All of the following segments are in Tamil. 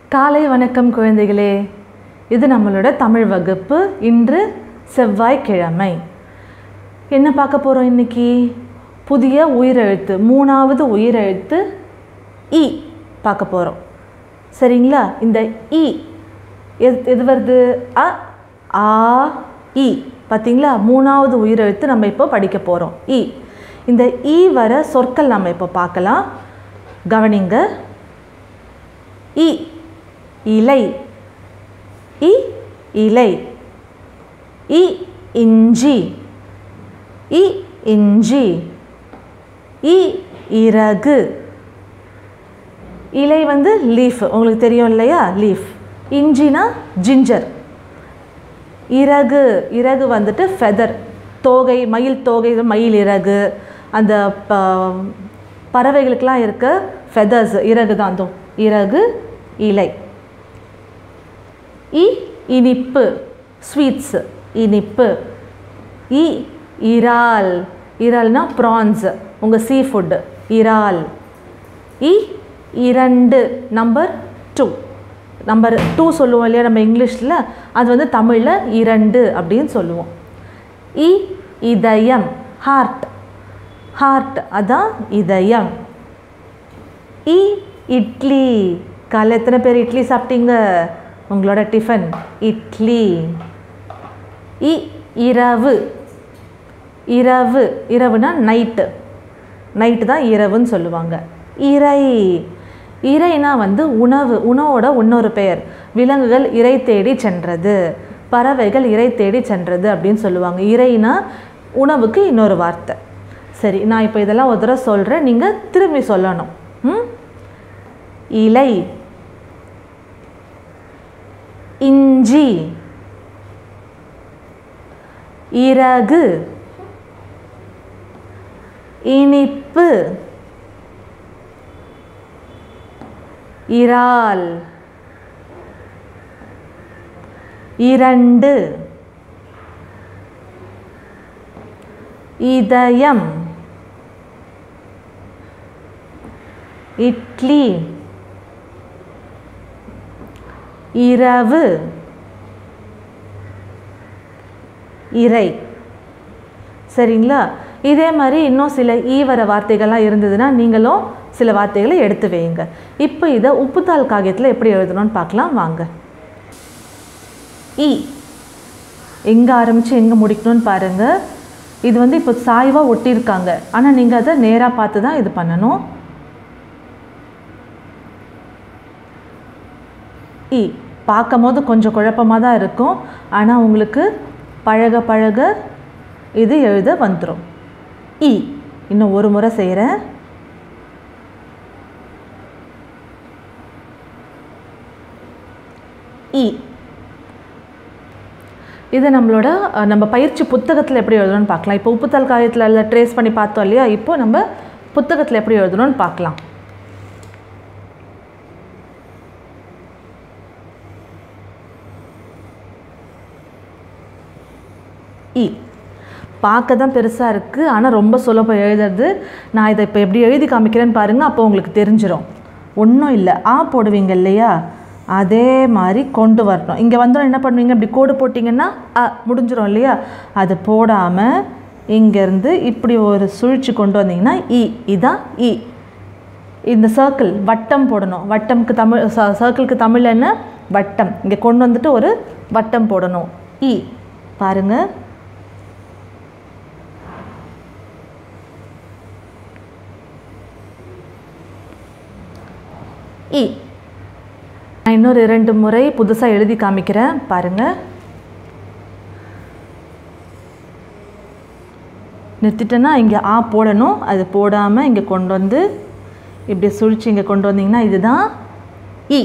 காலை வணக்கம் குழந்தைகளே இது நம்மளோட தமிழ் வகுப்பு இன்று செவ்வாய்க்கிழமை என்ன பார்க்க போகிறோம் இன்னைக்கு புதிய உயிரெழுத்து மூணாவது உயிரெழுத்து இ பார்க்க போகிறோம் சரிங்களா இந்த இ எது எது வருது அ ஆ இ பார்த்தீங்களா மூணாவது உயிரெழுத்து நம்ம இப்போ படிக்க போகிறோம் இ இந்த இ வர சொற்கள் நம்ம இப்போ பார்க்கலாம் கவனிங்க இ இலை இ இலை இ இஞ்சி இ இஞ்சி இ இறகு இலை வந்து லீஃப் உங்களுக்கு தெரியும் இல்லையா லீஃப் இஞ்சினா ஜிஞ்சர் இறகு இறகு வந்துட்டு ஃபெதர் தோகை மயில் தோகை மயில் இறகு அந்த ப பறவைகளுக்கெல்லாம் இருக்க ஃபெதர்ஸ் இறகு தான் தோ இறகு இலை இ இனிப்பு ஸ்வீட்ஸ் இனிப்பு இ இறால் இறால்னா ப்ரான்ஸ் உங்கள் சீ ஃபுட்டு இறால் இ இரண்டு நம்பர் டூ நம்பர் டூ சொல்லுவோம் இல்லையா நம்ம இங்கிலீஷில் அது வந்து தமிழில் இரண்டு அப்படின்னு சொல்லுவோம் இ இதயம் ஹார்ட் ஹார்ட் அதான் இதயம் இ இட்லி காலைல எத்தனை பேர் இட்லி சாப்பிட்டீங்க உங்களோட டிஃபன் இட்லி இ இரவு இரவு இரவுனா நைட்டு நைட்டு தான் இரவுன்னு சொல்லுவாங்க இறை இறைனா வந்து உணவு உணவோட இன்னொரு பெயர் விலங்குகள் இறை தேடி சென்றது பறவைகள் இறை தேடி சென்றது அப்படின்னு சொல்லுவாங்க இறைனா உணவுக்கு இன்னொரு வார்த்தை சரி நான் இப்போ இதெல்லாம் ஒரு தடவை சொல்கிறேன் நீங்கள் திரும்பி சொல்லணும் ம் இலை இஞ்சி இறகு இனிப்பு இறால் இரண்டு இதயம் இட்லி இரவு இறை சரிங்களா இதே மாதிரி இன்னும் சில ஈ வர வார்த்தைகள்லாம் இருந்ததுன்னா நீங்களும் சில வார்த்தைகளை எடுத்து வைங்க இப்போ இதை உப்புத்தாள் காகியத்தில் எப்படி எழுதணும்னு பார்க்கலாம் வாங்க இ எங்கே ஆரம்பித்து எங்கே முடிக்கணும்னு பாருங்கள் இது வந்து இப்போ சாய்வாக ஒட்டியிருக்காங்க ஆனால் நீங்கள் அதை நேராக பார்த்து தான் இது பண்ணணும் இ பார்க்கும் போது கொஞ்சம் குழப்பமாக தான் இருக்கும் ஆனால் உங்களுக்கு பழக பழக இது எழுத வந்துடும் இ இன்னும் ஒரு முறை செய்கிறேன் இ இது நம்மளோட அஹ், நம்ம பயிற்சி புத்தகத்தில் எப்படி எழுதணும்னு பார்க்கலாம் இப்போ உப்புத்தல் காயத்தில் ட்ரேஸ் பண்ணி பார்த்தோம் இல்லையா இப்போ நம்ம புத்தகத்தில் எப்படி எழுதணும்னு பார்க்கலாம் இ பார்க்க தான் பெருசாக இருக்குது ஆனால் ரொம்ப சுலபம் எழுதுறது நான் இதை இப்போ எப்படி எழுதி காமிக்கிறேன்னு பாருங்கள் அப்போ உங்களுக்கு தெரிஞ்சிடும் ஒன்றும் இல்லை ஆ போடுவீங்க இல்லையா அதே மாதிரி கொண்டு வரணும் இங்கே வந்தோம் என்ன பண்ணுவீங்க இப்படி கோடு போட்டிங்கன்னா அ முடிஞ்சிடும் இல்லையா அது போடாமல் இங்கேருந்து இப்படி ஒரு சுழிச்சு கொண்டு வந்தீங்கன்னா இ இதான் இ இந்த சர்க்கிள் வட்டம் போடணும் வட்டம்க்கு தமிழ் சர்க்கிளுக்கு தமிழ் என்ன வட்டம் இங்கே கொண்டு வந்துட்டு ஒரு வட்டம் போடணும் இ பாருங்கள் இ நான் இன்னொரு இரண்டு முறை புதுசாக எழுதி காமிக்கிறேன் பாருங்கள் நிறுத்திட்டேன்னா இங்கே ஆ போடணும் அது போடாமல் இங்கே கொண்டு வந்து இப்படி சுழிச்சு இங்கே கொண்டு வந்தீங்கன்னா இதுதான் இ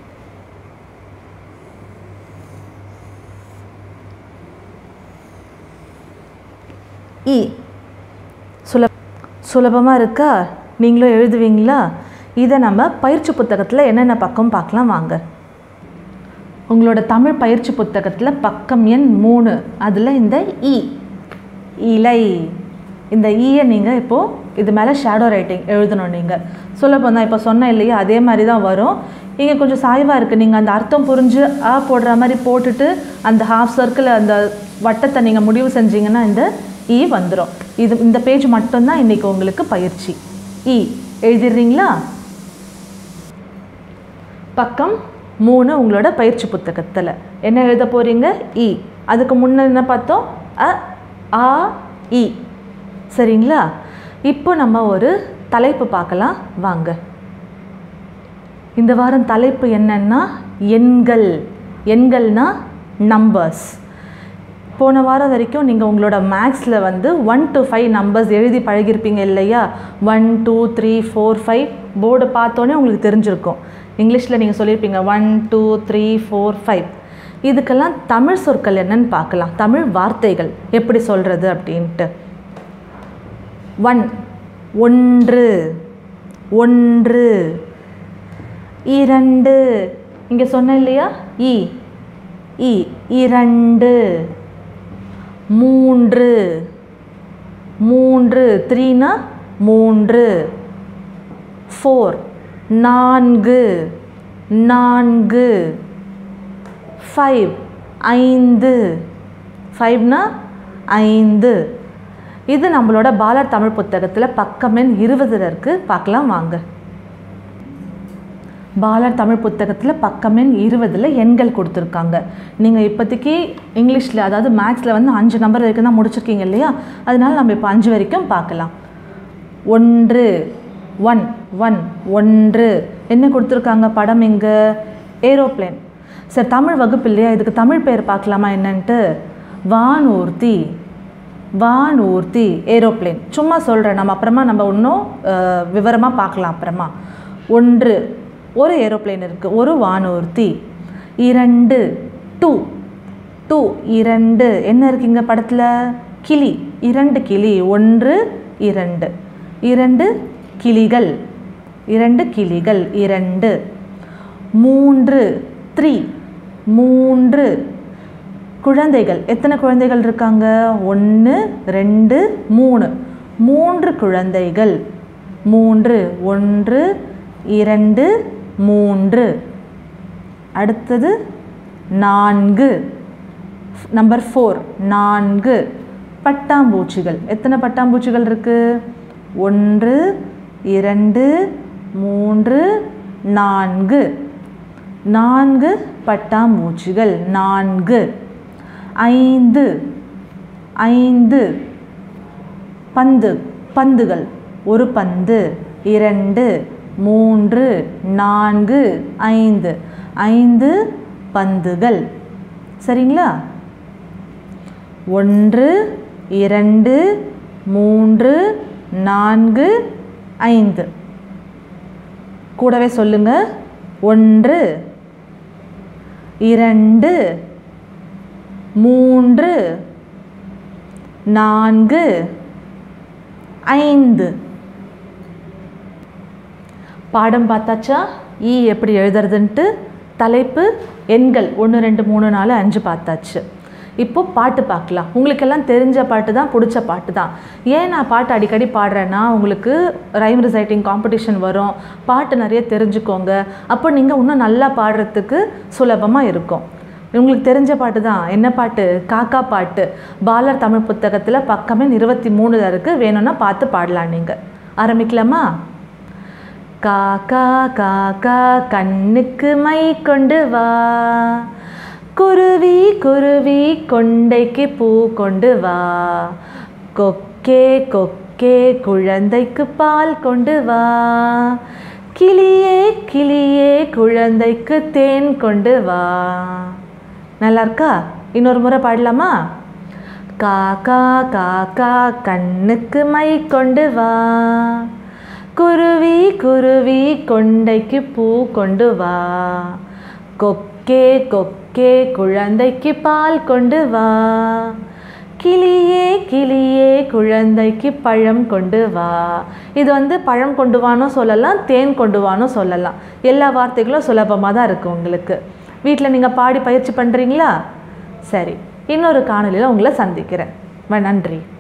இ சுல சுலபமாக இருக்கா நீங்களும் எழுதுவீங்களா இதை நம்ம பயிற்சி புத்தகத்தில் என்னென்ன பக்கம் பார்க்கலாம் வாங்க உங்களோட தமிழ் பயிற்சி புத்தகத்தில் பக்கம் எண் மூணு அதில் இந்த இ இலை இந்த ஈயை நீங்கள் இப்போது இது மேலே ஷேடோ ரைட்டிங் எழுதணும் நீங்கள் சுலபம் தான் இப்போ சொன்னேன் இல்லையா அதே மாதிரி தான் வரும் இங்கே கொஞ்சம் சாய்வாக இருக்குது நீங்கள் அந்த அர்த்தம் புரிஞ்சு ஆ போடுற மாதிரி போட்டுட்டு அந்த ஹாஃப் சர்க்கிள் அந்த வட்டத்தை நீங்கள் முடிவு செஞ்சீங்கன்னா இந்த இ வந்துடும் இது இந்த பேஜ் மட்டும்தான் இன்றைக்கி உங்களுக்கு பயிற்சி இ எழுதிடுறீங்களா பக்கம் மூணு உங்களோட பயிற்சி புத்தகத்தில் என்ன எழுத போகிறீங்க இ அதுக்கு முன்ன என்ன பார்த்தோம் அ ஆ இ சரிங்களா இப்போ நம்ம ஒரு தலைப்பு பார்க்கலாம் வாங்க இந்த வாரம் தலைப்பு என்னன்னா எண்கள் எண்கள்னா நம்பர்ஸ் போன வாரம் வரைக்கும் நீங்கள் உங்களோட மேக்ஸில் வந்து ஒன் to ஃபைவ் நம்பர்ஸ் எழுதி பழகியிருப்பீங்க இல்லையா one two three four five board பார்த்தோன்னே உங்களுக்கு தெரிஞ்சிருக்கும் இங்கிலீஷில் நீங்கள் சொல்லியிருப்பீங்க one two three four five இதுக்கெல்லாம் தமிழ் சொற்கள் என்னன்னு பார்க்கலாம் தமிழ் வார்த்தைகள் எப்படி சொல்கிறது அப்படின்ட்டு ஒன் ஒன்று ஒன்று இரண்டு இங்கே சொன்னேன் இல்லையா இ இ இரண்டு மூன்று மூன்று த்ரீனா மூன்று ஃபோர் நான்கு நான்கு ஃபைவ் ஐந்து ஃபைவ்னா ஐந்து இது நம்மளோட பாலர் தமிழ் புத்தகத்தில் பக்கம் எண் இருபதுல இருக்குது பார்க்கலாம் வாங்க பாலர் தமிழ் புத்தகத்தில் பக்கம் எண் இருபதில் எண்கள் கொடுத்துருக்காங்க நீங்கள் இப்போதைக்கு இங்கிலீஷில் அதாவது மேக்ஸில் வந்து அஞ்சு நம்பர் வரைக்கும் தான் முடிச்சிருக்கீங்க இல்லையா அதனால நம்ம இப்போ அஞ்சு வரைக்கும் பார்க்கலாம் ஒன்று ஒன் ஒன் ஒன்று என்ன கொடுத்துருக்காங்க படம் இங்கே ஏரோப்ளேன் சரி தமிழ் வகுப்பு இல்லையா இதுக்கு தமிழ் பேர் பார்க்கலாமா என்னன்ட்டு வானூர்த்தி வானூர்த்தி ஏரோப்ளேன் சும்மா சொல்கிறேன் நம்ம அப்புறமா நம்ம இன்னும் விவரமாக பார்க்கலாம் அப்புறமா ஒன்று ஒரு ஏரோப்ளேன் இருக்குது ஒரு வானூர்த்தி இரண்டு டூ டூ இரண்டு என்ன இருக்குங்க படத்தில் கிளி இரண்டு கிளி ஒன்று இரண்டு இரண்டு கிளிகள் இரண்டு கிளிகள் இரண்டு மூன்று த்ரீ மூன்று குழந்தைகள் எத்தனை குழந்தைகள் இருக்காங்க ஒன்று ரெண்டு மூணு மூன்று குழந்தைகள் மூன்று ஒன்று இரண்டு மூன்று அடுத்தது நான்கு நம்பர் ஃபோர் நான்கு பட்டாம்பூச்சிகள் எத்தனை பட்டாம்பூச்சிகள் இருக்குது ஒன்று இரண்டு மூன்று நான்கு நான்கு பட்டாம்பூச்சிகள் நான்கு ஐந்து ஐந்து பந்து பந்துகள் ஒரு பந்து இரண்டு மூன்று நான்கு ஐந்து ஐந்து பந்துகள் சரிங்களா ஒன்று இரண்டு மூன்று நான்கு ஐந்து கூடவே சொல்லுங்க ஒன்று இரண்டு மூன்று நான்கு ஐந்து பாடம் பார்த்தாச்சா ஈ எப்படி எழுதுறதுன்ட்டு தலைப்பு எண்கள் ஒன்று ரெண்டு மூணு நாலு அஞ்சு பார்த்தாச்சு இப்போ பாட்டு பார்க்கலாம் உங்களுக்கெல்லாம் தெரிஞ்ச பாட்டு தான் பிடிச்ச பாட்டு தான் ஏன் நான் பாட்டு அடிக்கடி பாடுறேன்னா உங்களுக்கு ரைம் ரிசைட்டிங் காம்படிஷன் வரும் பாட்டு நிறைய தெரிஞ்சுக்கோங்க அப்போ நீங்கள் இன்னும் நல்லா பாடுறதுக்கு சுலபமாக இருக்கும் உங்களுக்கு தெரிஞ்ச பாட்டு தான் என்ன பாட்டு காக்கா பாட்டு பாலர் தமிழ் புத்தகத்தில் பக்கமே இருபத்தி மூணுல இருக்குது வேணும்னா பார்த்து பாடலாம் நீங்கள் ஆரம்பிக்கலாமா காக்கா காக்கா கண்ணுக்கு மை கொண்டு வா குருவி குருவி கொண்டைக்கு பூ கொண்டு வா கொக்கே கொக்கே குழந்தைக்கு பால் கொண்டு வா கிளியே கிளியே குழந்தைக்கு தேன் கொண்டு வா நல்லா இருக்கா இன்னொரு முறை பாடலாமா காக்கா காக்கா கண்ணுக்கு மை கொண்டு வா குருவி குருவி கொண்டைக்கு பூ கொண்டு வா கொக்கே கொக்கே குழந்தைக்கு பால் கொண்டு வா கிளியே கிளியே குழந்தைக்கு பழம் கொண்டு வா இது வந்து பழம் கொண்டு வானோ சொல்லலாம் தேன் கொண்டு வானோ சொல்லலாம் எல்லா வார்த்தைகளும் சுலபமாக தான் இருக்குது உங்களுக்கு வீட்டில் நீங்கள் பாடி பயிற்சி பண்ணுறீங்களா சரி இன்னொரு காணொலியில் உங்களை சந்திக்கிறேன் வ- நன்றி